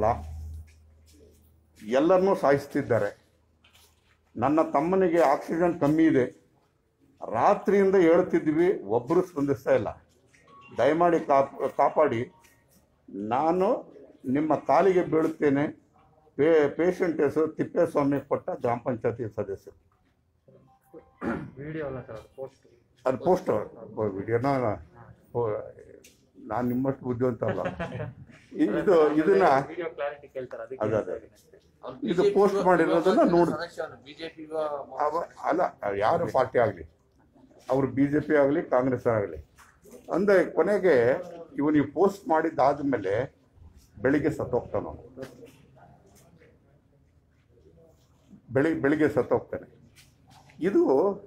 ಅಲ್ಲ ಎಲ್ಲರನ್ನೂ ಸಾಯಿಸ್ತಿದ್ದಾರೆ ನನ್ನ ತಮ್ಮನಿಗೆ ಆಕ್ಸಿಜನ್ ಕಮ್ಮಿ ಇದೆ ರಾತ್ರಿಯಿಂದ ಹೇಳ್ತಿದ್ವಿ ಒಬ್ಬರು ಸ್ಪಂದಿಸ್ತಾ ಇಲ್ಲ ದಯಮಾಡಿ ಕಾಪ್ ಕಾಪಾಡಿ ನಾನು ನಿಮ್ಮ ಕಾಲಿಗೆ ಬೀಳುತ್ತೇನೆ ಪೇ ಪೇಷಂಟ್ ಹೆಸರು ತಿಪ್ಪೇಸ್ವಾಮಿ ಕೊಟ್ಟ ಗ್ರಾಮ ಪಂಚಾಯತಿ ಸದಸ್ಯರು ವಿಡಿಯೋ ಅಲ್ಲ ಸರ್ ಅದು ಪೋಸ್ಟ್ ಅದು ಪೋಸ್ಟ್ ವಿಡಿಯೋನ ನಾನು ನಿಮ್ಮಷ್ಟು ಬುದ್ಧಿವಂತ ಅಲ್ಲ ಇ- ಇದು ಇದನ್ನ ವಿಡಿಯೋ ಕ್ಲಾರಿಟಿ ಕೇಳ್ತಾರೆ ಅದಕ್ಕೆ ಅದೇ, ಹೇಳ್ತಾ ಅದೇ. ಇದ್ದೀನಿ ಅಷ್ಟೇ. ಇದು post ಮಾಡಿರೋದನ್ನ ನೋಡು. ಬಿಜೆಪಿ ಅವ ಅಲ್ಲ ಯಾರು ಪಾರ್ಟಿ ಆಗಲಿ ಅವರು ಬಿ ಜೆ ಪಿ ಆಗಲಿ ಕಾಂಗ್ರೆಸ್ ಆಗಲಿ ಅಂದರೆ ಕೊನೆಗೆ ಇವನಿಗೆ ಪೋಸ್ಟ್ ಮಾಡಿದ್ದಾದ್ಮೇಲೆ ಬೆಳಿಗ್ಗೆ ಸತ್ತೋಗ್ತಾನೆ ಅವನು ಬೆಳಿಗ್ಗೆ ಬೆಳಿಗ್ಗೆ ಸತ್ತೋಗ್ತಾನೆ ಇದು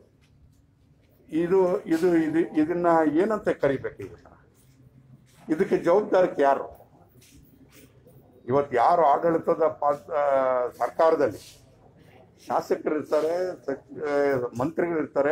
ಇದು ಇದು ಇದು ಇದನ್ನ ಏನಂತ ಕರಿಬೇಕು ಇದನ್ನ ಇದಕ್ಕೆ ಜವಾಬ್ದಾರಕ್ಕೆ ಯಾರು ಇವತ್ತು ಯಾರು ಆಡಳಿತದ ಪಾತ್ರ ಸರ್ಕಾರದಲ್ಲಿ ಶಾಸಕರಿರ್ತಾರೆ ಸಚ್- ಆ, ಮಂತ್ರಿಗಳಿರ್ತಾರೆ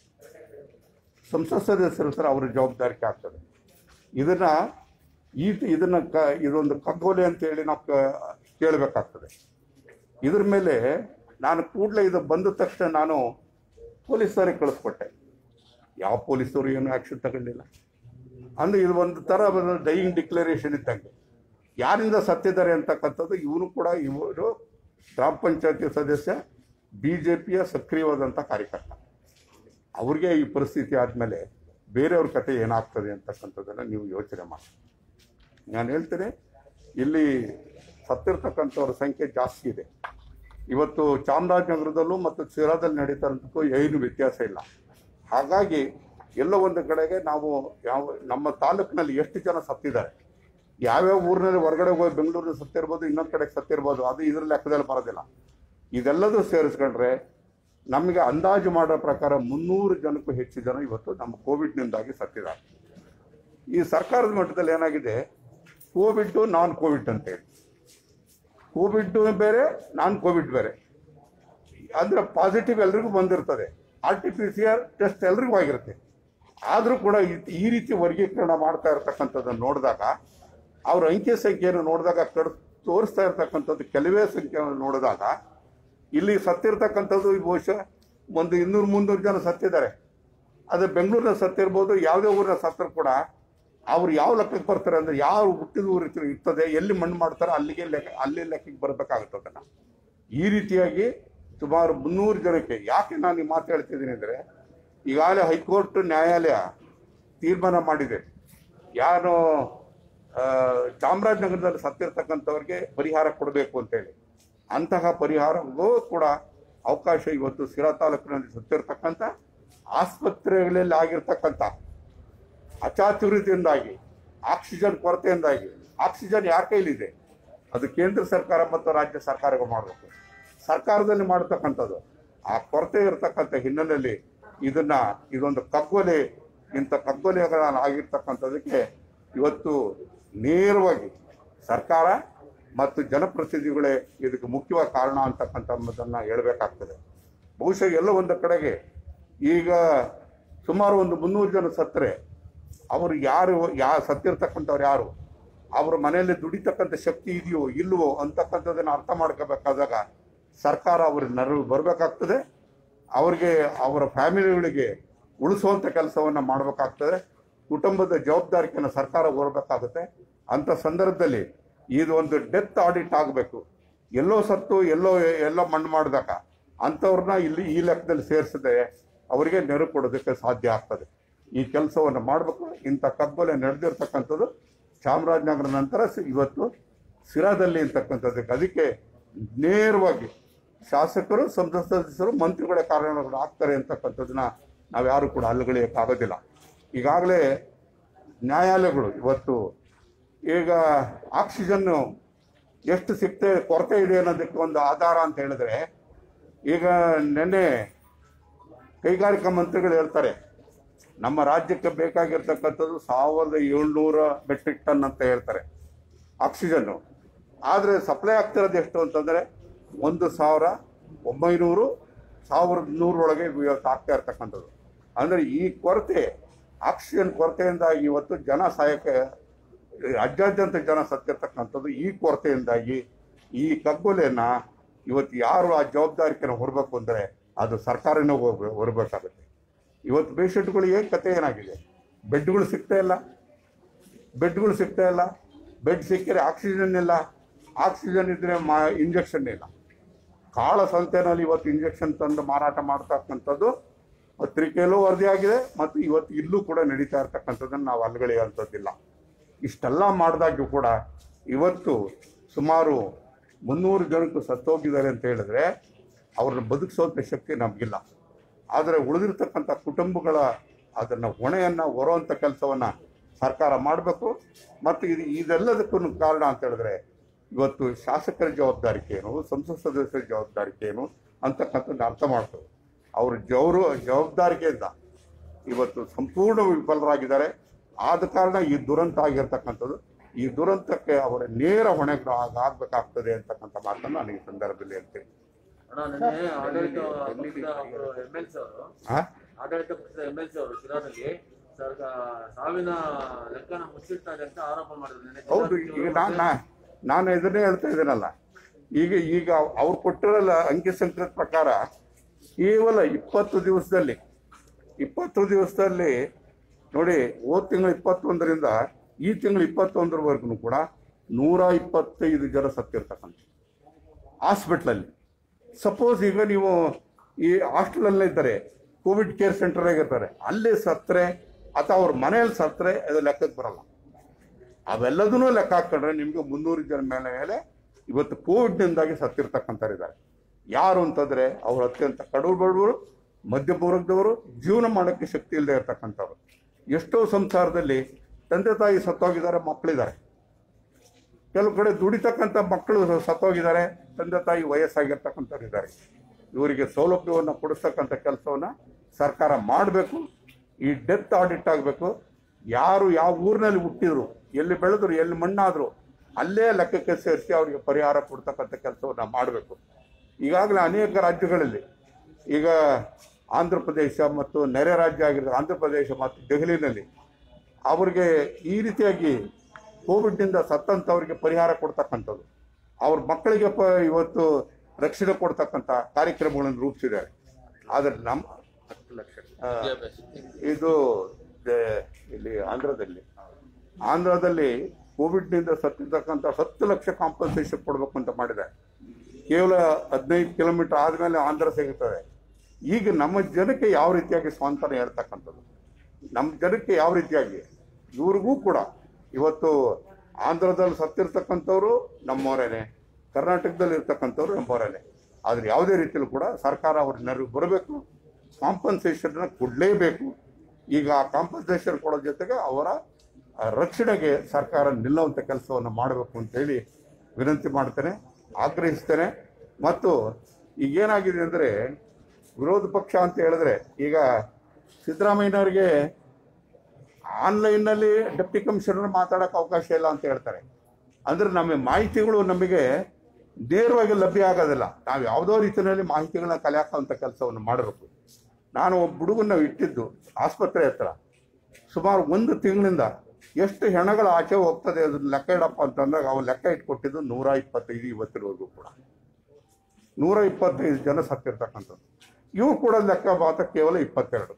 ಸಂಸತ್ ಸದಸ್ಯರು ಇರ್ತಾರೆ ಅವ್ರ ಜವಾಬ್ದಾರಿಕೆ ಆಗ್ತದೆ ಇದನ್ನ ಈ ಇದನ್ನ ಕ ಇದೊಂದು ಕಗ್ಗೋಲೆ ಅಂತ ಹೇಳಿ ನಾವು ಕ- ಕೇಳಬೇಕಾಗ್ತದೆ ಇದ್ರ ಮೇಲೆ ನಾನು ಕೂಡಲೇ ಇದು ಬಂದ ತಕ್ಷಣ ನಾನು ಪೊಲೀಸರಿಗೆ ಕಳಿಸ್ಕೊಟ್ಟೆ ಯಾವ ಪೊಲೀಸರು ಏನು ಆ್ಯಕ್ಷನ್ ತಗೊಳ್ಳಿಲ್ಲ ಅಂದ್ರೆ ಇದು ಒಂದು ಥರ ಡೈಯಿಂಗ್ ಡಿಕ್ಲರೇಷನ್ ಇದ್ದಂಗೆ ಯಾರಿಂದ ಸತ್ತಿದ್ದಾರೆ ಅಂತಕ್ಕಂಥದ್ದು ಇವನು ಕೂಡ ಇವರು ಗ್ರಾಮ ಪಂಚಾಯತಿ ಸದಸ್ಯ ಬಿ ಜೆ ಪಿಯ ಸಕ್ರಿಯವಾದಂಥ ಕಾರ್ಯಕರ್ತ ಅವ್ರಿಗೆ ಈ ಪರಿಸ್ಥಿತಿ ಆದಮೇಲೆ ಬೇರೆಯವ್ರ ಕತೆ ಏನಾಗ್ತದೆ ಅಂತಕ್ಕಂಥದ್ದನ್ನು ನೀವು ಯೋಚನೆ ಮಾಡಿ ನಾನು ಹೇಳ್ತೇನೆ ಇಲ್ಲಿ ಸತ್ತಿರ್ತಕ್ಕಂಥವ್ರ ಸಂಖ್ಯೆ ಜಾಸ್ತಿ ಇದೆ ಇವತ್ತು ಚಾಮರಾಜನಗರದಲ್ಲೂ ಮತ್ತು ಸಿರಾದಲ್ಲಿ ನಡೀತಾರಂತಕ್ಕೂ ಏನು ವ್ಯತ್ಯಾಸ ಇಲ್ಲ ಹಾಗಾಗಿ ಎಲ್ಲೋ ಒಂದು ಕಡೆಗೆ ನಾವು ಯಾವ ನಮ್ಮ ತಾಲೂಕಿನಲ್ಲಿ ಎಷ್ಟು ಜನ ಸತ್ತಿದ್ದಾರೆ ಯಾವ್ಯಾವ ಊರಿನಲ್ಲಿ ಹೊರಗಡೆ ಹೋಗಿ ಬೆಂಗಳೂರಿನಲ್ಲಿ ಸತ್ತಿರ್ಬೋದು ಇನ್ನೊಂದು ಕಡೆಗೆ ಸತ್ತಿರ್ಬೋದು ಅದು ಇದ್ರ ಲೆಕ್ಕದಲ್ಲಿ ಬರೋದಿಲ್ಲ ಇದೆಲ್ಲದೂ ಸೇರಿಸ್ಕೊಂಡ್ರೆ ನಮಗೆ ಅಂದಾಜು ಮಾಡೋ ಪ್ರಕಾರ ಮುನ್ನೂರು ಜನಕ್ಕೂ ಹೆಚ್ಚು ಜನ ಇವತ್ತು ನಮ್ಮ ಕೋವಿಡ್ನಿಂದಾಗಿ ಸತ್ತಿದ್ದಾರೆ ಈ ಸರ್ಕಾರದ ಮಟ್ಟದಲ್ಲಿ ಏನಾಗಿದೆ ಕೋವಿಡ್ ನಾನ್ ಕೋವಿಡ್ ಅಂತ ಹೇಳಿ ಕೋವಿಡ್ ಬೇರೆ ನಾನ್ ಕೋವಿಡ್ ಬೇರೆ ಅಂದ್ರೆ ಪಾಸಿಟಿವ್ ಎಲ್ರಿಗೂ ಬಂದಿರ್ತದೆ R T P C R test ಎಲ್ರಿಗೂ ಆಗಿರುತ್ತೆ ಆದರೂ ಕೂಡ ಈ- ಈ ರೀತಿ ವರ್ಗೀಕರಣ ಮಾಡ್ತಾ ಇರ್ತಕ್ಕಂಥದ್ದನ್ನು ನೋಡಿದಾಗ ಅವ್ರ ಅಂಕಿ ಸಂಖ್ಯೆಯನ್ನು ನೋಡಿದಾಗ ಕಡ್ ತೋರಿಸ್ತಾ ಇರ್ತಕ್ಕಂಥದ್ದು ಕೆಲವೇ ಸಂಖ್ಯೆಯನ್ನು ನೋಡಿದಾಗ ಇಲ್ಲಿ ಸತ್ತಿರ್ತಕ್ಕಂಥದ್ದು ಈ ಬಹುಶಃ ಒಂದು ಇನ್ನೂರು ಮುನ್ನೂರು ಜನ ಸತ್ತಿದ್ದಾರೆ ಅದು ಬೆಂಗಳೂರಿನ ಸತ್ತಿರ್ಬೋದು ಯಾವುದೇ ಊರಿನ ಸತ್ತರು ಕೂಡ ಅವ್ರು ಯಾವ ಲೆಕ್ಕಕ್ಕೆ ಬರ್ತಾರೆ ಅಂದ್ರೆ ಯಾವ ಹುಟ್ಟಿದ ಊರು ಇರ್ತದೆ- ಇರ್ತದೆ ಎಲ್ಲಿ ಮಣ್ಣು ಮಾಡ್ತಾರೆ ಅಲ್ಲಿಗೆ ಲೆಕ್ಕ ಅಲ್ಲಿ ಲೆಕ್ಕಕ್ಕೆ ಬರಬೇಕಾಗುತ್ತೆ ಅದನ್ನು ಈ ರೀತಿಯಾಗಿ ಸುಮಾರು ಮುನ್ನೂರು ಜನಕ್ಕೆ ಯಾಕೆ ನಾನು ಈ ಮಾತು ಹೇಳ್ತಿದ್ದೀನಿ ಅಂದರೆ ಈಗಾಗಲೇ ಹೈಕೋರ್ಟ್ ನ್ಯಾಯಾಲಯ ತೀರ್ಮಾನ ಮಾಡಿದೆ ಯಾರು ಆ, ಚಾಮರಾಜನಗರದಲ್ಲಿ ಸತ್ತಿರ್ತಕ್ಕಂಥವ್ರಿಗೆ ಪರಿಹಾರ ಕೊಡಬೇಕು ಅಂತೇಳಿ ಅಂತಹ ಪರಿಹಾರಕ್ಕೂ ಕೂಡ ಅವಕಾಶ ಇವತ್ತು ಸಿರಾ ತಾಲೂಕಿನಲ್ಲಿ ಸತ್ತಿರ್ತಕ್ಕಂಥ ಆಸ್ಪತ್ರೆಗಳಲ್ಲಿ ಆಗಿರ್ತಕ್ಕಂಥ ಅಚಾತುರ್ಯದಿಂದಾಗಿ ಆಕ್ಸಿಜನ್ ಕೊರತೆಯಿಂದಾಗಿ ಆಕ್ಸಿಜನ್ ಯಾರ ಕೈಲಿದೆ ಅದು ಕೇಂದ್ರ ಸರ್ಕಾರ ಮತ್ತು ರಾಜ್ಯ ಸರ್ಕಾರಗಳು ಮಾಡಬೇಕು ಸರ್ಕಾರದಲ್ಲಿ ಮಾಡತಕ್ಕಂಥದ್ದು ಆ ಕೊರತೆ ಇರತಕ್ಕಂಥ ಹಿನ್ನೆಲೆಯಲ್ಲಿ ಇದನ್ನ ಇದೊಂದು ಕಗ್ಗೊಲೆ ಇಂಥ ಕಗ್ಗೊಲೆಗಳನ್ನ ಆಗಿರ್ತಕ್ಕಂಥದಕ್ಕೆ ಇವತ್ತು ನೇರವಾಗಿ ಸರ್ಕಾರ ಮತ್ತು ಜನಪ್ರತಿನಿಧಿಗಳೇ ಇದಕ್ಕೆ ಮುಖ್ಯವಾದ ಕಾರಣ ಅಂತಕ್ಕಂಥದ್ದನ್ನು ಹೇಳಬೇಕಾಗ್ತದೆ ಬಹುಶಃ ಎಲ್ಲೋ ಒಂದು ಕಡೆಗೆ ಈಗ ಸುಮಾರು ಒಂದು ಮುನ್ನೂರು ಜನ ಸತ್ತರೆ ಅವರು ಯಾರು ಯಾ ಸತ್ತಿರ್ತಕ್ಕಂಥವ್ರು ಯಾರು ಅವ್ರ ಮನೆಯಲ್ಲಿ ದುಡಿತಕ್ಕಂಥ ಶಕ್ತಿ ಇದೆಯೋ ಇಲ್ವೋ ಅಂತಕ್ಕಂಥದ್ದನ್ನು ಅರ್ಥ ಮಾಡ್ಕೋಬೇಕಾದಾಗ ಸರ್ಕಾರ ಅವ್ರ ನೆರವು ಬರಬೇಕಾಗ್ತದೆ ಅವ್ರಿಗೆ ಅವರ ಫ್ಯಾಮಿಲಿಗಳಿಗೆ ಉಳಿಸುವಂಥ ಕೆಲಸವನ್ನು ಮಾಡಬೇಕಾಗ್ತದೆ ಕುಟುಂಬದ ಜವಾಬ್ದಾರಿಕೆಯನ್ನು ಸರ್ಕಾರ ಹೊರಬೇಕಾಗುತ್ತೆ ಅಂಥ ಸಂದರ್ಭದಲ್ಲಿ ಇದು ಒಂದು ಡೆತ್ ಆಡಿಟ್ ಆಗಬೇಕು ಎಲ್ಲೋ ಸತ್ತು ಎಲ್ಲೋ ಎಲ್ಲೋ ಮಣ್ಣು ಮಾಡಿದಾಗ ಅಂಥವ್ರನ್ನ ಇಲ್ಲಿ ಈ ಲೆಕ್ಕದಲ್ಲಿ ಸೇರಿಸದೆ ಅವರಿಗೆ ನೆರವು ಕೊಡೋದಕ್ಕೆ ಸಾಧ್ಯ ಆಗ್ತದೆ ಈ ಕೆಲಸವನ್ನು ಮಾಡಬೇಕು ಇಂಥ ಕಗ್ಗೊಲೆ ನಡೆದಿರ್ತಕ್ಕಂಥದ್ದು ಚಾಮರಾಜನಗರ ನಂತರ ಸಿ- ಇವತ್ತು ಸಿರಾದಲ್ಲಿ ಅಂತಕ್ಕಂಥದ್ದಕ್ಕೆ ಅದಕ್ಕೆ ನೇರವಾಗಿ ಶಾಸಕರು ಸಂಸತ್ ಸದಸ್ಯರು ಮಂತ್ರಿಗಳ ಕಾರಣಗಳು ಆಗ್ತಾರೆ ಅಂತಕ್ಕಂಥದ್ದನ್ನ ನಾವ್ಯಾರು ಕೂಡ ಅಲ್ಲಗಳಿಯಕ್ಕಾಗೋದಿಲ್ಲ ಈಗಾಗಲೇ ನ್ಯಾಯಾಲಯಗಳು ಇವತ್ತು ಈಗ ಆಕ್ಸಿಜನ್ನು ಎಷ್ಟು ಸಿಗ್ತೆ ಕೊರತೆ ಇದೆ ಅನ್ನೋದಕ್ಕೆ ಒಂದು ಆಧಾರ ಅಂತ ಹೇಳಿದ್ರೆ ಈಗ ನೆನ್ನೆ ಕೈಗಾರಿಕಾ ಮಂತ್ರಿಗಳು ಹೇಳ್ತಾರೆ ನಮ್ಮ ರಾಜ್ಯಕ್ಕೆ ಬೇಕಾಗಿರ್ತಕ್ಕಂಥದ್ದು ಸಾವಿರದ ಏಳ್ನೂರ ಮೆಟ್ರಿಕ್ ಟನ್ ಅಂತ ಹೇಳ್ತಾರೆ ಆಕ್ಸಿಜನ್ನು ಆದರೆ ಸಪ್ಲೈ ಆಗ್ತಿರೋದು ಎಷ್ಟು ಅಂತಂದರೆ ಒಂದು ಸಾವಿರ ಒಂಬೈನೂರು ಸಾವಿರದ ನೂರೊಳಗೆ ಇವತ್ತು ಆಗ್ತಾ ಇರ್ತಕ್ಕಂಥದ್ದು ಅಂದರೆ ಈ ಕೊರತೆ ಆಕ್ಸಿಜನ್ ಕೊರತೆಯಿಂದಾಗಿ ಇವತ್ತು ಜನ ಸಾಯಕ್ಕೆ ರಾಜ್ಯಾದ್ಯಂತ ಜನ ಸತ್ತಿರ್ತಕ್ಕಂಥದ್ದು ಈ ಕೊರತೆಯಿಂದಾಗಿ ಈ ಕಗ್ಗೊಲೆಯನ್ನ ಇವತ್ತು ಯಾರು ಆ ಜವಾಬ್ದಾರಿಕೆನ ಹೊರಬೇಕು ಅಂದರೆ ಅದು ಸರ್ಕಾರನೇ ಹೋಗ್ಬೇ ಹೊರಬೇಕಾಗುತ್ತೆ ಇವತ್ತು ಪೇಷಂಟ್ಗಳಿಗೆ ಕತೆ ಏನಾಗಿದೆ ಬೆಡ್ಗಳು ಸಿಗ್ತಾ ಇಲ್ಲ ಬೆಡ್ಗಳು ಸಿಗ್ತಾ ಇಲ್ಲ ಬೆಡ್ ಸಿಕ್ಕರೆ ಆಕ್ಸಿಜನ್ ಇಲ್ಲ ಆಕ್ಸಿಜನ್ ಇದ್ರೆ ಮಾ ಇಂಜೆಕ್ಷನ್ ಇಲ್ಲ ಕಾಳ ಸಂತೆನಲ್ಲಿ ಇವತ್ತು ಇಂಜೆಕ್ಷನ್ ತಂದು ಮಾರಾಟ ಮಾಡ್ತಕ್ಕಂಥದ್ದು ಪತ್ರಿಕೆಯಲ್ಲೂ ವರದಿಯಾಗಿದೆ ಮತ್ತು ಇವತ್ತು ಇಲ್ಲೂ ಕೂಡ ನಡೀತಾ ಇರ್ತಕ್ಕಂಥದ್ದನ್ನು ನಾವು ಅಲ್ಗಳೆಯುವಂಥದ್ದಿಲ್ಲ ಇಷ್ಟೆಲ್ಲ ಮಾಡಿದಾಗ್ಯೂ ಕೂಡ ಇವತ್ತು ಸುಮಾರು ಮುನ್ನೂರು ಜನಕ್ಕೆ ಸತ್ತೋಗಿದ್ದಾರೆ ಅಂತ ಹೇಳಿದ್ರೆ ಅವ್ರನ್ನ ಬದುಕಿಸೋಂಥ ಶಕ್ತಿ ನಮಗಿಲ್ಲ ಆದರೆ ಉಳಿದಿರ್ತಕ್ಕಂಥ ಕುಟುಂಬಗಳ ಅದನ್ನು ಹೊಣೆಯನ್ನು ಹೊರುವಂಥ ಕೆಲಸವನ್ನು ಸರ್ಕಾರ ಮಾಡಬೇಕು ಮತ್ತು ಇದು ಇದೆಲ್ಲದಕ್ಕೂ ಕಾರಣ ಅಂತ ಹೇಳಿದ್ರೆ ಇವತ್ತು ಶಾಸಕರ ಜವಾಬ್ದಾರಿಕೆ ಏನು ಸಂಸತ್ ಸದಸ್ಯರ ಜವಾಬ್ದಾರಿಕೆ ಏನು ಅಂತಕ್ಕಂಥದ್ದು ಅರ್ಥ ಮಾಡ್ತದೆ ಅವ್ರ ಜವರು ಜವಾಬ್ದಾರಿಕೆಯಿಂದ ಇವತ್ತು ಸಂಪೂರ್ಣ ವಿಫಲರಾಗಿದ್ದಾರೆ ಆದ ಕಾರಣ ಈ ದುರಂತ ಆಗಿರ್ತಕ್ಕಂಥದ್ದು ಈ ದುರಂತಕ್ಕೆ ಅವರ ನೇರ ಹೊಣೆಗಳು ಆಗ- ಆಗ್ಬೇಕಾಗ್ತದೆ ಅಂತಕ್ಕಂಥ ಮಾತನ್ನು ನಾನು ಈ ಸಂದರ್ಭದಲ್ಲಿ ಹೇಳ್ತೀನಿ ಅಣ್ಣ ನಿನ್ನೆ ಆಡಳಿತ ಪಕ್ಷದ ಒಬ್ರು ಎಂ ಎಲ್ ಸಿ ಅವರು ಆ? ಆಡಳಿತ ಪಕ್ಷದ ಎಂ ಎಲ್ ಸಿ ಅವರು ಶಿರಾದಲ್ಲಿ ಸರ್ಕಾರ ಸಾವಿನ ಲೆಕ್ಕನ ಮುಚ್ಚಿಡ್ತಾ ಇದೆ ಅಂತ ಆರೋಪ ಮಾಡಿದ್ರು ನಿನ್ನೆ ಹೌದು ಈಗ ನಾನು ನಾನು ಇದನ್ನೇ ಹೇಳ್ತಾ ಇದ್ದೀನಲ್ಲ ಈಗ ಈಗ ಅವ್ರು ಕೊಟ್ಟಿರಲ್ಲ ಅಂಕಿ ಸಂಖ್ಯೆ ಪ್ರಕಾರ ಕೇವಲ ಇಪ್ಪತ್ತು ದಿವಸದಲ್ಲಿ ಇಪ್ಪತ್ತು ದಿವಸದಲ್ಲಿ ನೋಡಿ ಹೋದ ತಿಂಗಳು ಇಪ್ಪತ್ತೊಂದರಿಂದ ಈ ತಿಂಗಳು ಇಪ್ಪತ್ತೊಂದರವರೆಗೂ ಕೂಡ ನೂರ ಇಪ್ಪತ್ತೈದು ಜನ ಸತ್ತಿರ್ತಕ್ಕಂಥ ಹಾಸ್ಪಿಟ್ಲಲ್ಲಿ ಸಪೋಸ್ ಈಗ ನೀವು ಈ ಹಾಸ್ಟೆಲಲ್ಲೇ ಇದ್ದಾರೆ ಕೋವಿಡ್ ಕೇರ್ ಸೆಂಟರ್ ಇರ್ತಾರೆ ಅಲ್ಲಿ ಸತ್ತರೆ ಅಥವಾ ಅವ್ರ ಮನೆಯಲ್ಲಿ ಸತ್ತರೆ ಅದು ಲೆಕ್ಕಕ್ಕೆ ಬರಲ್ಲ ಅವೆಲ್ಲದನ್ನೂ ಲೆಕ್ಕ ಹಾಕೊಂಡ್ರೆ ನಿಮಗೆ ಮುನ್ನೂರು ಜನ ಮೇಲೆ ಮೇಲೆ ಇವತ್ತು ಕೋವಿಡ್ನಿಂದಾಗಿ ಸತ್ತಿರ್ತಕ್ಕಂಥವ್ರಿದ್ದಾರೆ ಯಾರು ಅಂತಂದ್ರೆ ಅವ್ರು ಅತ್ಯಂತ ಕಡು ಬಡವರು ಮಧ್ಯಪೂರ್ವಕದವರು ಜೀವನ ಮಾಡೋಕ್ಕೆ ಶಕ್ತಿ ಇಲ್ಲದೆ ಇರ್ತಕ್ಕಂಥವ್ರು ಎಷ್ಟೋ ಸಂಸಾರದಲ್ಲಿ ತಂದೆ ತಾಯಿ ಸತ್ತೋಗಿದ್ದಾರೆ ಮಕ್ಕಳಿದ್ದಾರೆ ಕೆಲವು ಕಡೆ ದುಡಿತಕ್ಕಂಥ ಮಕ್ಕಳು ಸತ್ತೋಗಿದ್ದಾರೆ ತಂದೆ ತಾಯಿ ವಯಸ್ಸಾಗಿರ್ತಕ್ಕಂಥವ್ರು ಇದ್ದಾರೆ ಇವರಿಗೆ ಸೌಲಭ್ಯವನ್ನು ಕೊಡಿಸ್ತಕ್ಕಂಥ ಕೆಲಸವನ್ನು ಸರ್ಕಾರ ಮಾಡಬೇಕು ಈ ಡೆತ್ ಆಡಿಟ್ ಆಗಬೇಕು ಯಾರು ಯಾವ ಊರಿನಲ್ಲಿ ಹುಟ್ಟಿದ್ರು ಎಲ್ಲಿ ಬೆಳೆದ್ರು ಎಲ್ಲಿ ಮಣ್ಣಾದ್ರು ಅಲ್ಲೇ ಲೆಕ್ಕಕ್ಕೆ ಸೇರಿಸಿ ಅವರಿಗೆ ಪರಿಹಾರ ಕೊಡ್ತಕ್ಕಂಥ ಕೆಲಸವನ್ನು ಮಾಡಬೇಕು ಈಗಾಗಲೇ ಅನೇಕ ರಾಜ್ಯಗಳಲ್ಲಿ ಈಗ ಆಂಧ್ರ ಪ್ರದೇಶ ಮತ್ತು ನೆರೆ ರಾಜ್ಯ ಆಗಿರೋ ಆಂಧ್ರ ಪ್ರದೇಶ ಮತ್ತು ದೆಹಲಿನಲ್ಲಿ ಅವ್ರಿಗೆ ಈ ರೀತಿಯಾಗಿ ಕೋವಿಡ್ನಿಂದ ಸತ್ತಂಥವ್ರಿಗೆ ಪರಿಹಾರ ಕೊಡ್ತಕ್ಕಂಥದ್ದು ಅವ್ರ ಮಕ್ಕಳಿಗೆ ಪ ಇವತ್ತು ರಕ್ಷಣೆ ಕೊಡ್ತಕ್ಕಂಥ ಕಾರ್ಯಕ್ರಮಗಳನ್ನು ರೂಪಿಸಿದ್ದಾರೆ ಆದರೆ ನಮ್ಮ ಹತ್ತು ಲಕ್ಷ ಆ, ಇದು ದೆ- ಇಲ್ಲಿ ಆಂಧ್ರದಲ್ಲಿ ಆಂಧ್ರದಲ್ಲಿ ಕೋವಿಡ್ನಿಂದ ಸತ್ತಿರ್ತಕ್ಕಂಥ ಹತ್ತು ಲಕ್ಷ ಕಾಂಪನ್ಸೇಷನ್ ಕೊಡಬೇಕು ಅಂತ ಮಾಡಿದ್ದಾರೆ ಕೇವಲ ಹದಿನೈದು ಕಿಲೋಮೀಟರ್ ಆದಮೇಲೆ ಆಂಧ್ರ ಸಿಗುತ್ತದೆ ಈಗ ನಮ್ಮ ಜನಕ್ಕೆ ಯಾವ ರೀತಿಯಾಗಿ ಸ್ವಾಂತನ ಹೇಳ್ತಕ್ಕಂಥದ್ದು ನಮ್ಮ ಜನಕ್ಕೆ ಯಾವ ರೀತಿಯಾಗಿ ಇವ್ರಿಗೂ ಕೂಡ ಇವತ್ತು ಆಂಧ್ರದಲ್ಲಿ ಸತ್ತಿರ್ತಕ್ಕಂಥವ್ರು ನಮ್ಮವರೇನೆ ಕರ್ನಾಟಕದಲ್ಲಿ ಇರ್ತಕ್ಕಂಥವ್ರು ನಮ್ಮವರೇನೆ ಆದರೆ ಯಾವುದೇ ರೀತಿಯಲ್ಲೂ ಕೂಡ ಸರ್ಕಾರ ಅವ್ರ ನೆರವು ಬರಬೇಕು ಕಾಂಪನ್ಸೇಷನ್ನ ಕೊಡಲೇಬೇಕು ಈಗ ಆ ಕಾಂಪನ್ಸೇಷನ್ ಕೊಡೋ ಜೊತೆಗೆ ಅವರ ಆ, ರಕ್ಷಣೆಗೆ ಸರ್ಕಾರ ನಿಲ್ಲುವಂಥ ಕೆಲಸವನ್ನು ಮಾಡಬೇಕು ಅಂತೇಳಿ ವಿನಂತಿ ಮಾಡ್ತೇನೆ ಆಗ್ರಹಿಸ್ತೇನೆ ಮತ್ತು ಈಗ ಏನಾಗಿದೆ ಅಂದರೆ ವಿರೋಧ ಪಕ್ಷ ಅಂತ ಹೇಳಿದ್ರೆ ಈಗ ಸಿದ್ದರಾಮಯ್ಯನವರಿಗೆ ಆನ್ಲೈನ್ನಲ್ಲಿ ಡೆಪ್ಟಿ ಕಮಿಷನರ್ ಮಾತಾಡೋಕೆ ಅವಕಾಶ ಇಲ್ಲ ಅಂತ ಹೇಳ್ತಾರೆ ಅಂದ್ರೆ ನಮ್ಮ ಮಾಹಿತಿಗಳು ನಮಗೆ ನೇರವಾಗಿ ಲಭ್ಯ ಆಗೋದಿಲ್ಲ ನಾವು ಯಾವುದೋ ರೀತಿಯಲ್ಲಿ ಮಾಹಿತಿಗಳನ್ನ ಕಲೆ ಹಾಕುವಂಥ ಕೆಲಸವನ್ನು ಮಾಡಬೇಕು ನಾನು ಒಬ್ಬ ಹುಡುಗನ್ನ ಇಟ್ಟಿದ್ದು ಆಸ್ಪತ್ರೆ ಹತ್ರ ಸುಮಾರು ಒಂದು ತಿಂಗಳಿಂದ ಎಷ್ಟು ಹೆಣಗಳು ಆಚೆ ಹೋಗ್ತದೆ ಅದನ್ನ ಲೆಕ್ಕ ಇಡಪ್ಪ ಅಂತಂದಾಗ ಅವ್ನು ಲೆಕ್ಕ ಇಟ್ಕೊಟ್ಟಿದ್ದು ನೂರ ಇಪ್ಪತ್ತೈದು ಇವತ್ತಿನವರೆಗೂ ಕೂಡ ನೂರ ಇಪ್ಪತ್ತೈದು ಜನ ಸತ್ತಿರ್ತಕ್ಕಂಥದ್ದು ಇವು ಕೂಡ ಲೆಕ್ಕ ಮಾತ್ರ ಕೇವಲ ಇಪ್ಪತ್ತೆರಡು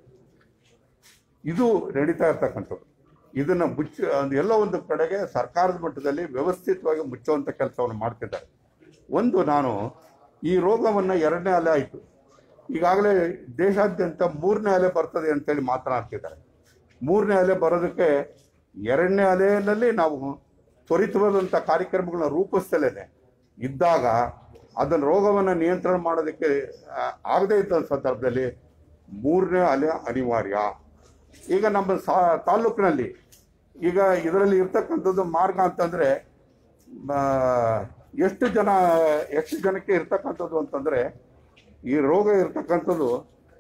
ಇದು ನಡೀತಾ ಇರ್ತಕ್ಕಂಥದ್ದು ಇದನ್ನ ಮುಚ್ಚ ಅದು ಎಲ್ಲೋ ಒಂದು ಕಡೆಗೆ ಸರ್ಕಾರದ ಮಟ್ಟದಲ್ಲಿ ವ್ಯವಸ್ಥಿತವಾಗಿ ಮುಚ್ಚುವಂಥ ಕೆಲಸವನ್ನು ಮಾಡ್ತಿದ್ದಾರೆ ಒಂದು ನಾನು ಈ ರೋಗವನ್ನು ಎರಡನೇ ಅಲೆ ಆಯಿತು ಈಗಾಗಲೇ ದೇಶಾದ್ಯಂತ ಮೂರನೇ ಅಲೆ ಬರ್ತದೆ ಅಂತೇಳಿ ಮಾತನಾಡ್ತಿದ್ದಾರೆ ಮೂರನೇ ಅಲೆ ಬರೋದಕ್ಕೆ ಎರಡನೇ ಅಲೆಯಲ್ಲಿ ನಾವು ತ್ವರಿತವಾದಂಥ ಕಾರ್ಯಕ್ರಮಗಳನ್ನ ರೂಪಿಸ್ತಲೇ ಇದ್ದಾಗ ಅದನ್ನ ರೋಗವನ್ನು ನಿಯಂತ್ರಣ ಮಾಡೋದಕ್ಕೆ ಆ, ಆಗದೇ ಇದ್ದ ಸಂದರ್ಭದಲ್ಲಿ ಮೂರನೇ ಅಲೆ ಅನಿವಾರ್ಯ ಈಗ ನಮ್ಮ ಸಾ ತಾಲೂಕಿನಲ್ಲಿ ಈಗ ಇದರಲ್ಲಿ ಇರ್ತಕ್ಕಂಥದ್ದು ಮಾರ್ಗ ಅಂತಂದರೆ ಎಷ್ಟು ಜನ ಎಷ್ಟು ಜನಕ್ಕೆ ಇರ್ತಕ್ಕಂಥದ್ದು ಅಂತಂದರೆ ಈ ರೋಗ ಇರ್ತಕ್ಕಂಥದ್ದು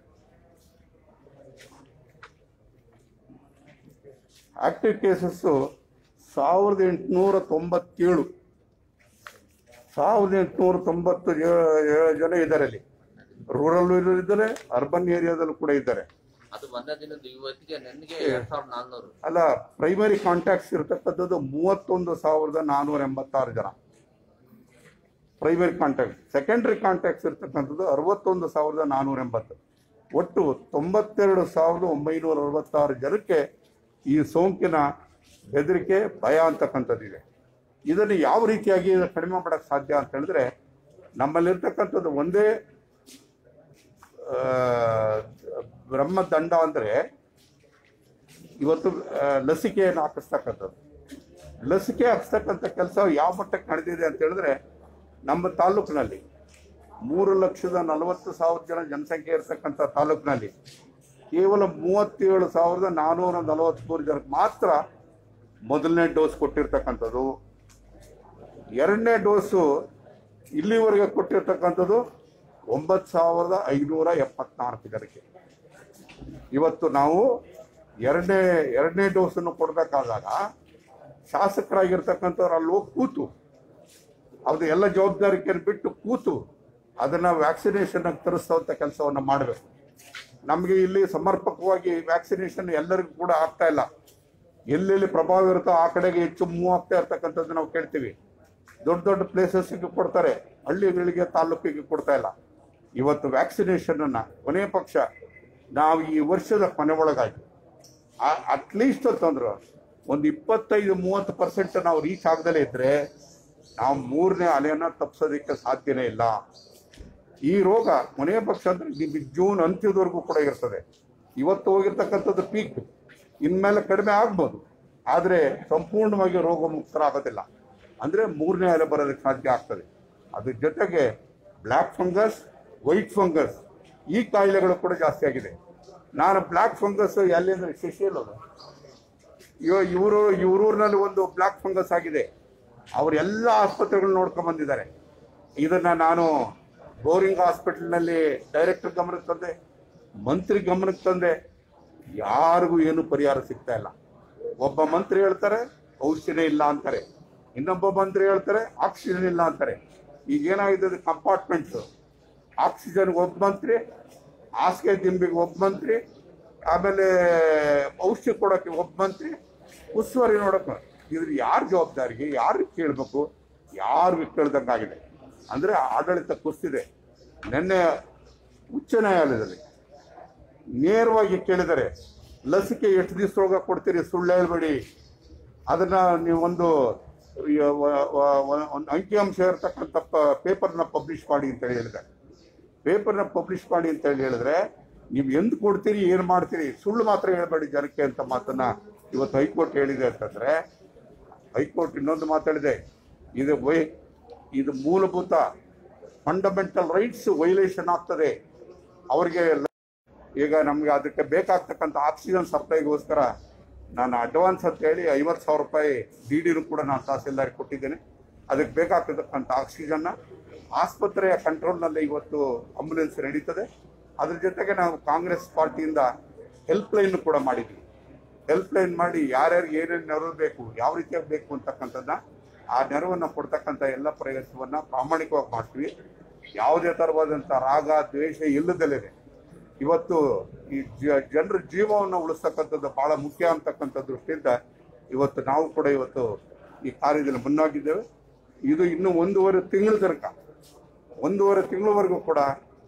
ಆಕ್ಟಿವ್ ಕೇಸಸ್ಸು ಸಾವಿರದ ಎಂಟುನೂರ ತೊಂಬತ್ತೇಳು ಸಾವಿರದ ಎಂಟುನೂರ ತೊಂಬತ್ತು ಜ- ಏಳು ಜನ ಇದ್ದಾರೆ ಅಲ್ಲಿ ರೂರಲ್ ಇದ್ದಾರೆ ಅರ್ಬನ್ ಏರಿಯಾದಲ್ಲೂ ಕೂಡ ಇದ್ದಾರೆ ಅದು ಒಂದೇ ದಿನದ ಇವತ್ತಿಗೆ ನನಗೆ ಎರಡ್ ಸಾವಿರದ ನಾಲ್ನೂರು ಅಲ್ಲ ಪ್ರೈಮರಿ ಕಾಂಟ್ಯಾಕ್ಟ್ಸ್ ಇರತಕ್ಕಂಥದ್ದು ಮೂವತ್ತೊಂದು ಸಾವಿರದ ನಾನ್ನೂರ ಎಂಬತ್ತಾರು ಜನ ಪ್ರೈಮರಿ ಕಾಂಟ್ಯಾಕ್ಟ್ ಸೆಕೆಂಡರಿ ಕಾಂಟ್ಯಾಕ್ಟ್ಸ್ ಇರ್ತಕ್ಕಂಥದ್ದು ಅರವತ್ತೊಂದು ಸಾವಿರದ ನಾನ್ನೂರ ಎಂಬತ್ತು ಒಟ್ಟು ತೊಂಬತ್ತೆರಡು ಸಾವಿರದ ಒಂಬೈನೂರ ಅರವತ್ತಾರು ಜನಕ್ಕೆ ಈ ಸೋಂಕಿನ ಬೆದರಿಕೆ ಭಯ ಅಂತಕ್ಕಂಥದ್ದಿದೆ ಇದನ್ನು ಯಾವ ರೀತಿಯಾಗಿ ಕಡಿಮೆ ಮಾಡೋಕ್ಕೆ ಸಾಧ್ಯ ಅಂತ ಹೇಳಿದ್ರೆ ನಮ್ಮಲ್ಲಿರ್ತಕ್ಕಂಥದ್ದು ಒಂದೇ ಆ, ಬ್ರಹ್ಮದಂಡ ಅಂದರೆ ಇವತ್ತು ಆ, ಲಸಿಕೆಯನ್ನು ಹಾಕಿಸ್ತಕ್ಕಂಥದ್ದು ಲಸಿಕೆ ಹಾಕಿಸ್ತಕ್ಕಂಥ ಕೆಲಸ ಯಾವ ಮಟ್ಟಕ್ಕೆ ನಡೆದಿದೆ ಅಂತ ಹೇಳಿದ್ರೆ ನಮ್ಮ ತಾಲೂಕಿನಲ್ಲಿ ಮೂರು ಲಕ್ಷದ ನಲವತ್ತು ಸಾವಿರ ಜನ ಜನಸಂಖ್ಯೆ ಇರತಕ್ಕಂಥ ತಾಲೂಕಿನಲ್ಲಿ ಕೇವಲ ಮೂವತ್ತೇಳು ಸಾವಿರದ ನಾನ್ನೂರ ನಲವತ್ತ್ಮೂರು ಜನಕ್ಕೆ ಮಾತ್ರ ಮೊದಲನೇ ಡೋಸ್ ಕೊಟ್ಟಿರ್ತಕ್ಕಂಥದ್ದು ಎರಡನೇ ಡೋಸು ಇಲ್ಲಿವರೆಗೆ ಕೊಟ್ಟಿರ್ತಕ್ಕಂಥದ್ದು ಒಂಬತ್ತು ಸಾವಿರದ ಐನೂರ ಎಪ್ಪತ್ನಾಲ್ಕು ಜನಕ್ಕೆ ಇವತ್ತು ನಾವು ಎರಡನೇ ಎರಡನೇ ಡೋಸನ್ನು ಕೊಡಬೇಕಾದಾಗ ಶಾಸಕರಾಗಿರ್ತಕ್ಕಂಥವ್ರು ಅಲ್ಲಿ ಹೋಗಿ ಕೂತು ಅದು ಎಲ್ಲ ಜವಾಬ್ದಾರಿಕೆಯನ್ನು ಬಿಟ್ಟು ಕೂತು ಅದನ್ನು ವ್ಯಾಕ್ಸಿನೇಷನ್ ತರಿಸುವಂಥ ಕೆಲಸವನ್ನು ಮಾಡಬೇಕು ನಮಗೆ ಇಲ್ಲಿ ಸಮರ್ಪಕವಾಗಿ ವ್ಯಾಕ್ಸಿನೇಷನ್ ಎಲ್ಲರಿಗೂ ಕೂಡ ಆಗ್ತಾ ಇಲ್ಲ ಎಲ್ಲೆಲ್ಲಿ ಪ್ರಭಾವ ಇರುತ್ತೋ ಆ ಕಡೆಗೆ ಹೆಚ್ಚು ಮೂವ್ ಆಗ್ತಾ ಇರ್ತಕ್ಕಂಥದ್ದು ನಾವು ಕೇಳ್ತೀವಿ ದೊಡ್ಡ ದೊಡ್ಡ ಪ್ಲೇಸಸ್ಗೆ ಕೊಡ್ತಾರೆ ಹಳ್ಳಿಗಳಿಗೆ ತಾಲೂಕಿಗೆ ಕೊಡ್ತಾ ಇಲ್ಲ ಇವತ್ತು ವ್ಯಾಕ್ಸಿನೇಷನ್ ಅನ್ನ ಕೊನೆಯ ಪಕ್ಷ ನಾವು ಈ ವರ್ಷದ ಕೊನೆ ಒಳಗಾಗಿ ಅಟ್ಲೀಸ್ಟ್ ಅಂತಂದ್ರು ಒಂದು ಇಪ್ಪತ್ತೈದು ಮೂವತ್ತು ಪರ್ಸೆಂಟ್ ನಾವು ರೀಚ್ ಆಗದಲ್ಲೇ ಇದ್ರೆ ನಾವು ಮೂರನೇ ಅಲೆಯನ್ನು ತಪ್ಪಿಸೋದಕ್ಕೆ ಸಾಧ್ಯನೇ ಇಲ್ಲ ಈ ರೋಗ ಕೊನೆಯ ಪಕ್ಷ ಅಂದ್ರೆ ನಿಮಗೆ ಜೂನ್ ಅಂತ್ಯದವರೆಗೂ ಕೂಡ ಇರ್ತದೆ ಇವತ್ತು ಹೋಗಿರ್ತಕ್ಕಂಥದ್ದು ಪೀಕ್ ಇನ್ಮೇಲೆ ಕಡಿಮೆ ಆಗ್ಬೋದು ಆದರೆ ಸಂಪೂರ್ಣವಾಗಿ ರೋಗ ಮುಕ್ತರಾಗೋದಿಲ್ಲ ಅಂದರೆ ಮೂರನೇ ಅಲೆ ಬರೋದಕ್ಕೆ ಸಾಧ್ಯ ಆಗ್ತದೆ ಅದ್ರ ಜೊತೆಗೆ ಬ್ಲ್ಯಾಕ್ ಫಂಗಸ್ ವೈಟ್ ಫಂಗಸ್ ಈ ಕಾಯಿಲೆಗಳು ಕೂಡ ಜಾಸ್ತಿ ಆಗಿದೆ ನಾನು ಬ್ಲ್ಯಾಕ್ ಫಂಗಸ್ ಎಲ್ಲಿ ಅಂದರೆ ಶಿಶಿಯಲ್ಲದು ಇವ ಇವರು ಇವರೂರಿನಲ್ಲಿ ಒಂದು ಬ್ಲ್ಯಾಕ್ ಫಂಗಸ್ ಆಗಿದೆ ಅವರೆಲ್ಲ ಆಸ್ಪತ್ರೆಗಳು ನೋಡ್ಕೊಂಡ್ ಬಂದಿದ್ದಾರೆ ಇದನ್ನ ನಾನು ಬೋರಿಂಗ್ ಹಾಸ್ಪಿಟಲ್ನಲ್ಲಿ ಡೈರೆಕ್ಟರ್ ಗಮನಕ್ಕೆ ತಂದೆ ಮಂತ್ರಿ ಗಮನಕ್ಕೆ ತಂದೆ ಯಾರಿಗೂ ಏನು ಪರಿಹಾರ ಸಿಗ್ತಾ ಇಲ್ಲ ಒಬ್ಬ ಮಂತ್ರಿ ಹೇಳ್ತಾರೆ ಔಷಧಿನೇ ಇಲ್ಲ ಅಂತಾರೆ ಇನ್ನೊಬ್ಬ ಮಂತ್ರಿ ಹೇಳ್ತಾರೆ ಆಕ್ಸಿಜನ್ ಇಲ್ಲ ಅಂತಾರೆ ಈಗ ಏನಾಗಿದೆ ಕಂಪಾರ್ಟ್ಮೆಂಟ್ಸ್ ಆಕ್ಸಿಜನ್ಗೆ ಒಬ್ಬ ಮಂತ್ರಿ ಹಾಸಿಗೆ ದಿಂಬಿಗೆ ಒಬ್ಬ ಮಂತ್ರಿ ಆಮೇಲೆ ಔಷಧಿ ಕೊಡೋಕ್ಕೆ ಒಬ್ಬ ಮಂತ್ರಿ ಉಸ್ತುವಾರಿ ನೋಡಕ್ಕೆ ಇದ್ರ ಯಾರ ಜವಾಬ್ದಾರಿಗೆ ಯಾರು ಕೇಳಬೇಕು ಯಾರು ಕೇಳ್ದಂಗಾಗಿದೆ ಅಂದರೆ ಆಡಳಿತ ಕುಸಿದೆ ನಿನ್ನೆ ಉಚ್ಚ ನ್ಯಾಯಾಲಯದಲ್ಲಿ ನೇರವಾಗಿ ಕೇಳಿದರೆ ಲಸಿಕೆ ಎಷ್ಟು ದಿವಸದೊಳಗೆ ಕೊಡ್ತೀರಿ ಸುಳ್ಳು ಹೇಳ್ಬೇಡಿ ಅದನ್ನ ನೀವು ಒಂದು ಯ- ವ- ವ- ವ- ಒಂದು ಅಂಕಿಅಂಶ ಇರತಕ್ಕಂಥ ಪೇಪರ್ನ ಪಬ್ಲಿಷ್ ಮಾಡಿ ಅಂತ ಹೇಳಿದ್ದಾರೆ ಪೇಪರ್ನ ಪಬ್ಲಿಷ್ ಮಾಡಿ ಅಂತ ಹೇಳಿ ಹೇಳಿದ್ರೆ ನೀವು ಎಂದು ಕೊಡ್ತೀರಿ ಏನು ಮಾಡ್ತೀರಿ ಸುಳ್ಳು ಮಾತ್ರ ಹೇಳ್ಬೇಡಿ ಜನಕ್ಕೆ ಅಂತ ಮಾತನ್ನ ಇವತ್ತು ಹೈಕೋರ್ಟ್ ಹೇಳಿದೆ ಅಂತಂದ್ರೆ ಹೈಕೋರ್ಟ್ ಇನ್ನೊಂದು ಮಾತಾಡಿದೆ ಇದು ವೈ ಇದು ಮೂಲಭೂತ ಫಂಡಮೆಂಟಲ್ ರೈಟ್ಸ್ ವೈಲೇಷನ್ ಆಗ್ತದೆ ಅವರಿಗೆ ಈಗ ನಮ್ಗೆ ಅದಕ್ಕೆ ಬೇಕಾಗ್ತಕ್ಕಂಥ ಆಕ್ಸಿಜನ್ ಸಪ್ಲೈಗೋಸ್ಕರ ನಾನು ಅಡ್ವಾನ್ಸ್ ಅಂತ ಹೇಳಿ ಐವತ್ತು ಸಾವಿರ ರೂಪಾಯಿ ಡಿ ಡಿನೂ ಕೂಡ ನಾನು ತಹಸೀಲ್ದಾರ್ ಕೊಟ್ಟಿದ್ದೇನೆ ಅದಕ್ಕೆ ಬೇಕಾಗ್ತಕ್ಕಂಥ ಆಕ್ಸಿಜನ್ನ ಆಸ್ಪತ್ರೆಯ ಕಂಟ್ರೋಲ್ನಲ್ಲಿ ಇವತ್ತು ಆಂಬುಲೆನ್ಸ್ ನಡೀತದೆ ಅದ್ರ ಜೊತೆಗೆ ನಾವು ಕಾಂಗ್ರೆಸ್ ಪಾರ್ಟಿಯಿಂದ ಹೆಲ್ಪ್ ಲೈನ್ ಕೂಡ ಮಾಡಿದ್ವಿ ಹೆಲ್ಪ್ ಲೈನ್ ಮಾಡಿ ಯಾರ್ಯಾರಿಗೆ ಏನೇನು ನೆರವು ಬೇಕು ಯಾವ ರೀತಿಯಾಗಿ ಬೇಕು ಅಂತಕ್ಕಂಥದ್ದನ್ನ ಆ ನೆರವನ್ನು ಕೊಡ್ತಕ್ಕಂಥ ಎಲ್ಲ ಪ್ರಯತ್ನವನ್ನ ಪ್ರಾಮಾಣಿಕವಾಗಿ ಮಾಡ್ತೀವಿ ಯಾವುದೇ ಥರವಾದಂಥ ರಾಗ ದ್ವೇಷ ಇಲ್ಲದಲ್ಲೇ ಇವತ್ತು ಈ ಜ- ಜನರ ಜೀವವನ್ನು ಉಳಿಸ್ತಕ್ಕಂಥದ್ದು ಬಹಳ ಮುಖ್ಯ ಅಂತಕ್ಕಂಥ ದೃಷ್ಟಿಯಿಂದ ಇವತ್ತು ನಾವು ಕೂಡ ಇವತ್ತು ಈ ಕಾರ್ಯದಲ್ಲಿ ಮುನ್ನಾಗಿದ್ದೇವೆ ಇದು ಇನ್ನು ಒಂದೂವರೆ ತಿಂಗಳ ತನಕ ಒಂದೂವರೆ ತಿಂಗಳವರೆಗೂ ಕೂಡ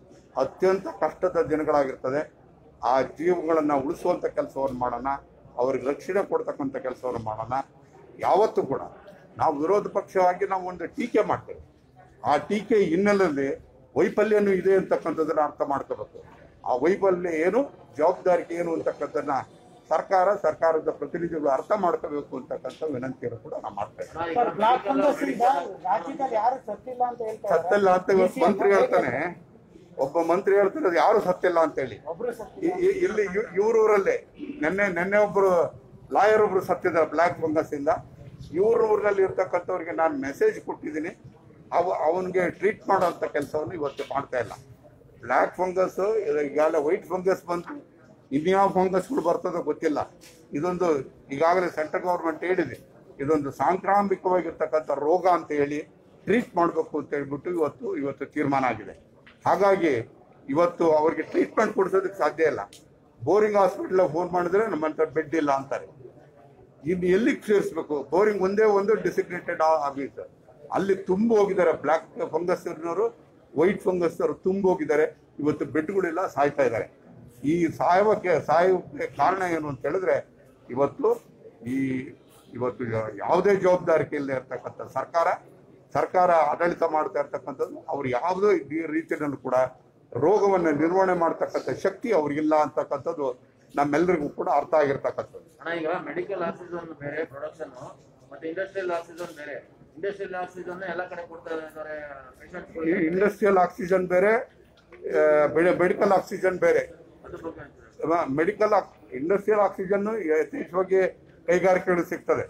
ಅತ್ಯಂತ ಕಷ್ಟದ ದಿನಗಳಾಗಿರ್ತದೆ ಆ ಜೀವಗಳನ್ನು ಉಳಿಸುವಂಥ ಕೆಲಸವನ್ನು ಮಾಡೋಣ ಅವ್ರಿಗೆ ರಕ್ಷಣೆ ಕೊಡ್ತಕ್ಕಂಥ ಕೆಲಸವನ್ನು ಮಾಡೋಣ ಯಾವತ್ತೂ ಕೂಡ ನಾವು ವಿರೋಧ ಪಕ್ಷವಾಗಿ ನಾವು ಒಂದು ಟೀಕೆ ಮಾಡ್ತೇವೆ ಆ ಟೀಕೆ ಹಿನ್ನೆಲೆಯಲ್ಲಿ ವೈಫಲ್ಯನೂ ಇದೆ ಅಂತಕ್ಕಂಥದ್ದನ್ನ ಅರ್ಥ ಮಾಡ್ಕೋಬೇಕು ಆ ವೈಫಲ್ಯ ಏನು ಜವಾಬ್ದಾರಿಕೆ ಏನು ಅಂತಕ್ಕಂಥದ್ದನ್ನ ಸರ್ಕಾರ ಸರ್ಕಾರದ ಪ್ರತಿನಿಧಿಗಳು ಅರ್ಥ ಮಾಡ್ಕೋಬೇಕು ಅಂತಕ್ಕಂಥ ವಿನಂತಿಯನ್ನು ಕೂಡ ನಾವು ಮಾಡ್ತಾ ಇದ್ದೀವಿ ಸರ್ ಬ್ಲಾಕ್ ಫಂಗಸ್ ಇಂದ ರಾಜ್ಯದಲ್ಲಿ ಯಾರು ಸತ್ತಿಲ್ಲ ಅಂತ ಹೇಳ್ತಾರೆ ಸತ್ತಿಲ್ಲ ಅಂತ ಇವತ್ತು ಮಂತ್ರಿ ಹೇಳ್ತಾನೆ ಒಬ್ಬ ಮಂತ್ರಿ ಹೇಳ್ತಾನೆ ಅದು ಯಾರು ಸತ್ತಿಲ್ಲ ಅಂತ ಹೇಳಿ ಒಬ್ರು ಸತ್ತಿಲ್ಲ ಇ- ಇ- ಇಲ್ಲಿ ಇವ್- ಇವ್ರೂರಲ್ಲೇ ನಿನ್ನೆ ನಿನ್ನೆ ಒಬ್ರು ಲಾಯರ್ ಒಬ್ರು ಸತ್ತಿದ್ದಾರೆ ಬ್ಲ್ಯಾಕ್ ಫಂಗಸ್ ಇಂದ ಇವ್ರ ಊರಿನಲ್ಲಿ ಇರ್ತಕ್ಕಂಥವ್ರಿಗೆ ನಾನು ಮೆಸೇಜ್ ಕೊಟ್ಟಿದ್ದೀನಿ ಅವ ಅವನಿಗೆ ಟ್ರೀಟ್ ಮಾಡೋಂಥ ಕೆಲಸವನ್ನು ಇವತ್ತು ಮಾಡ್ತಾ ಇಲ್ಲ ಬ್ಲ್ಯಾಕ್ ಫಂಗಸ್ ಈಗಾಗಲೇ ವೈಟ್ ಫಂಗಸ್ ಬಂತು ಇನ್ಯಾವ ಫಂಗಸ್ಗಳು ಬರ್ತದೋ ಗೊತ್ತಿಲ್ಲ ಇದೊಂದು ಈಗಾಗಲೇ ಸೆಂಟ್ರಲ್ ಗೌರ್ಮೆಂಟ್ ಹೇಳಿದೆ ಇದೊಂದು ಸಾಂಕ್ರಾಮಿಕವಾಗಿರ್ತಕ್ಕಂಥ ರೋಗ ಅಂತ ಹೇಳಿ ಟ್ರೀಟ್ ಮಾಡಬೇಕು ಅಂತ ಹೇಳ್ಬಿಟ್ಟು ಇವತ್ತು ಇವತ್ತು ತೀರ್ಮಾನ ಆಗಿದೆ ಹಾಗಾಗಿ ಇವತ್ತು ಅವ್ರಿಗೆ ಟ್ರೀಟ್ಮೆಂಟ್ ಕೊಡಿಸೋದಕ್ಕೆ ಸಾಧ್ಯ ಇಲ್ಲ ಬೋರಿಂಗ್ ಹಾಸ್ಪಿಟ್ಲ್ ಫೋನ್ ಮಾಡಿದ್ರೆ ನಮ್ಮಂತ ಬೆಡ್ ಇಲ್ಲ ಅಂತಾರೆ ಇನ್ನು ಎಲ್ಲಿಗೆ ಸೇರಿಸ್ಬೇಕು ಬೋರಿಂಗ್ ಒಂದೇ ಒಂದು ಡಿಸಿಗ್ನೇಟೆಡ್ ಆಫೀಸ್ ಅಲ್ಲಿ ತುಂಬ ಹೋಗಿದ್ದಾರೆ ಬ್ಲ್ಯಾಕ್ ಫಂಗಸ್ ಇರೋರು ವೈಟ್ ಫಂಗಸ್ ಅವರು ತುಂಬ ಹೋಗಿದ್ದಾರೆ ಇವತ್ತು ಬೆಡ್ಗಳಿಲ್ಲ ಸಾಯ್ತಾ ಇದ್ದಾರೆ ಈ ಸಾಯವಕ್ಕೆ ಸಾಯೋಕ್ಕೆ ಕಾರಣ ಏನು ಅಂತ ಹೇಳಿದ್ರೆ ಇವತ್ತು ಈ ಇವತ್ತು ಯಾವುದೇ ಜವಾಬ್ದಾರಿಕೆ ಇಲ್ಲದೆ ಇರ್ತಕ್ಕಂಥ ಸರ್ಕಾರ ಸರ್ಕಾರ ಆಡಳಿತ ಮಾಡ್ತಾ ಇರ್ತಕ್ಕಂಥದ್ದು ಅವ್ರು ಯಾವುದೇ ಈ ರೀತಿಯಲ್ಲೂ ಕೂಡ ರೋಗವನ್ನು ನಿರ್ವಹಣೆ ಮಾಡ್ತಕ್ಕಂಥ ಶಕ್ತಿ ಅವ್ರಿಗಿಲ್ಲ ಅಂತಕ್ಕಂಥದ್ದು ನಮ್ಮೆಲ್ಲರಿಗೂ ಕೂಡ ಅರ್ಥ ಆಗಿರ್ತಕ್ಕಂಥದ್ದು ಅಣ್ಣ ಈಗ ಮೆಡಿಕಲ್ ಆಕ್ಸಿಜನ್ ಬೇರೆ ಪ್ರೊಡಕ್ಷನ್ ಮತ್ತೆ ಇಂಡಸ್ಟ್ರಿಯಲ್ ಆಕ್ಸಿಜನ್ ಬೇರೆ ಇಂಡಸ್ಟ್ರಿಯಲ್ ಆಕ್ಸಿಜನ್ ಎಲ್ಲ ಕಡೆ ಕೊಡ್ತಾ ಇದ್ದಾರೆ ಈ ಪೇಷಂಟ್ ಇಂಡಸ್ಟ್ರಿಯಲ್ ಆಕ್ಸಿಜನ್ ಬೇರೆ ಮೆಡಿಕಲ್ ಆಕ್ಸಿಜನ್ ಬೇರೆ ಅದ್ರ ಬಗ್ಗೆ ಹೇಳ್ತೀರಾ? ಮೆಡಿಕಲ್ ಇಂಡಸ್ಟ್ರಿಯಲ್ ಆಕ್ಸಿಜನ್ ಯಥೇಚ್ಛವಾಗಿ ಕೈಗಾರಿಕೆಗಳು ಸಿಗ್ತದೆ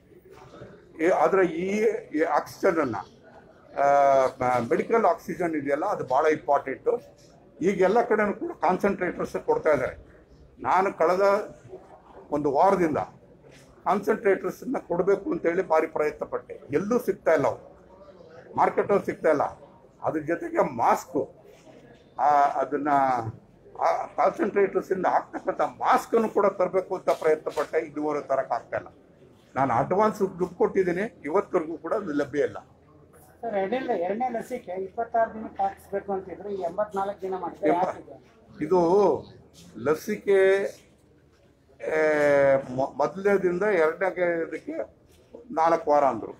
ಈ- ಆದ್ರೆ ಈ ಆಕ್ಸಿಜನ್ ಅನ್ನ ಮೆಡಿಕಲ್ ಆಕ್ಸಿಜನ್ ಇದೆಯಲ್ಲ ಅದು ಬಹಳ ಇಂಪಾರ್ಟೆಂಟು ಈಗ ಎಲ್ಲ ಕಡೆನೂ ಕೂಡ ಕಾನ್ಸಂಟ್ರೇಟರ್ಸ್ ಕೊಡ್ತಾ ಇದ್ದಾರೆ ನಾನು ಕಳೆದ ಒಂದು ವಾರದಿಂದ ಕಾನ್ಸಂಟ್ರೇಟರ್ಸ್ನ ಕೊಡಬೇಕು ಅಂತೇಳಿ ಭಾರಿ ಪ್ರಯತ್ನ ಪಟ್ಟೆ ಎಲ್ಲೂ ಸಿಗ್ತಾ ಇಲ್ಲ ಅವು ಮಾರ್ಕೆಟಲ್ಲಿ ಸಿಗ್ತಾ ಇಲ್ಲ ಅದ್ರ ಜೊತೆಗೆ ಮಾಸ್ಕು ಅದನ್ನ ಕಾನ್ಸಂಟ್ರೇಟರ್ಸ್ ಇಂದ ಹಾಕ್ತಕ್ಕಂಥ ಮಾಸ್ಕ್ ಅನ್ನು ಕೂಡ ತರಬೇಕು ಅಂತ ಪ್ರಯತ್ನ ಪಟ್ಟೆ ಇದುವರೆಗೆ ತರಕ್ ಆಗ್ತಾ ಇಲ್ಲ ನಾನು ಅಡ್ವಾನ್ಸ್ ದುಡ್ಡು ಕೊಟ್ಟಿದ್ದೀನಿ ಇವತ್ತವರೆಗೂ ಕೂಡ ಅದು ಲಭ್ಯ ಇಲ್ಲ ಸರ್ ಎರಡನೇ ಎರಡನೇ ಲಸಿಕೆ ಇಪ್ಪತ್ತಾರು ದಿನಕ್ಕೆ ಹಾಕಿಸ್ಬೇಕು ಅಂತಿದ್ರು ಈ ಎಂಬತ್ನಾಲ್ಕು ದಿನ ಮಾಡ್ತಾರೆ ಎಂಬ- ಯಾಕಿದೆ ಇದು ಲಸಿಕೆ ಆ, ಮೊ- ಮೊದಲನೇದಿಂದ ಎರಡನೇ ಇದಕ್ಕೆ ನಾಲ್ಕು ವಾರ ಅಂದರು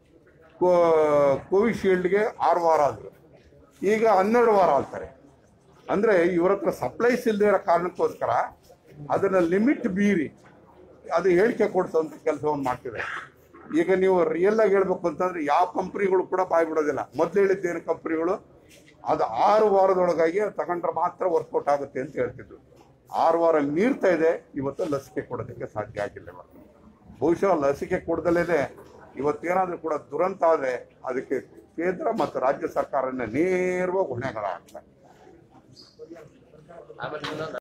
ಕೋವಿಶೀಲ್ಡ್ಗೆ ಆರು ವಾರ ಅಂದರು ಈಗ ಹನ್ನೆರಡು ವಾರ ಅಂತಾರೆ ಅಂದರೆ ಇವ್ರ ಹತ್ರ ಸಪ್ಲೈಸ್ ಇಲ್ಲದೆ ಇರೋ ಕಾರಣಕ್ಕೋಸ್ಕರ ಅದನ್ನ ಲಿಮಿಟ್ ಮೀರಿ ಅದು ಹೇಳಿಕೆ ಕೊಡಿಸೋಂಥ ಕೆಲಸವನ್ನು ಮಾಡ್ತಿದೆ ಈಗ ನೀವು ರಿಯಲ್ ಆಗಿ ಹೇಳ್ಬೇಕು ಅಂತಂದ್ರೆ ಯಾವ ಕಂಪ್ನಿಗಳು ಕೂಡ ಬಾಯ್ ಬಿಡೋದಿಲ್ಲ ಮೊದಲು ಹೇಳಿದ್ದೇನು ಕಂಪ್ನಿಗಳು ಅದು ಆರು ವಾರದೊಳಗಾಗಿ ಅದು ತಗೊಂಡ್ರೆ ಮಾತ್ರ ವರ್ಕೌಟ್ ಆಗುತ್ತೆ ಅಂತ ಹೇಳ್ತಿದ್ರು ಆರು ವಾರ ಮೀರ್ತಾ ಇದೆ ಇವತ್ತು ಲಸಿಕೆ ಕೊಡೋದಕ್ಕೆ ಸಾಧ್ಯ ಆಗಿಲ್ಲ ಇವತ್ತು ಬಹುಶಃ ಲಸಿಕೆ ಕೊಡದಲ್ಲೇ ಇವತ್ತೇನಾದ್ರೂ ಕೂಡ ದುರಂತ ಆದರೆ ಅದಕ್ಕೆ ಕೇಂದ್ರ ಮತ್ತು ರಾಜ್ಯ ಸರ್ಕಾರನ ನೇರವಾಗಿ ಹೊಣೆಗಾರ ಆಗ್ತಾರೆ ಆಮೇಲೆ ಇನ್ನೊಂದು